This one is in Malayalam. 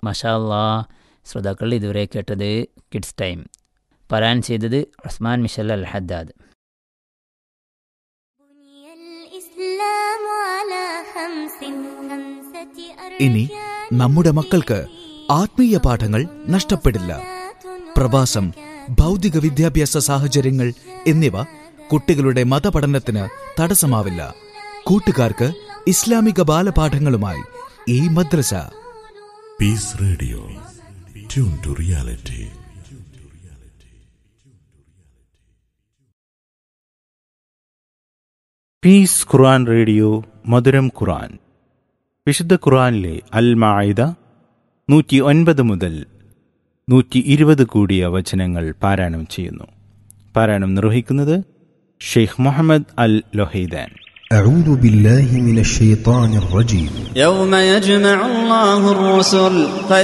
മഷാല്ലാ ശ്രോതാക്കൾ ഇതുവരെ കേട്ടത് കിഡ്സ് ടൈം പാരായണം ചെയ്തത് ഉസ്മാൻ മിഷൽ അൽ ഹദ്ദാദ് ഇനി നമ്മുടെ മക്കൾക്ക് ആത്മീയ പാഠങ്ങൾ നഷ്ടപ്പെടില്ല പ്രവാസം ഭൗതിക വിദ്യാഭ്യാസ സാഹചര്യങ്ങൾ എന്നിവ കുട്ടികളുടെ മതപഠനത്തിന് തടസ്സമാവില്ല കൂട്ടുകാർക്ക് ഇസ്ലാമിക ബാലപാഠങ്ങളുമായി ഈ മദ്രസ Peace Radio. Tune to reality. Peace ഖുർആൻ റേഡിയോ മധുരം ഖുർആൻ വിശുദ്ധ ഖുർആനിലെ അൽ മായിദ നൂറ്റി ഒൻപത് മുതൽ നൂറ്റി ഇരുപത് കൂടിയ വചനങ്ങൾ പാരായണം ചെയ്യുന്നു പാരായണം നിർവഹിക്കുന്നത് ഷെയ്ഖ് മുഹമ്മദ് അൽ ലൊഹൈദാൻ أعوذ بالله من الشيطان الرجيم يوم يجمع الله الرسل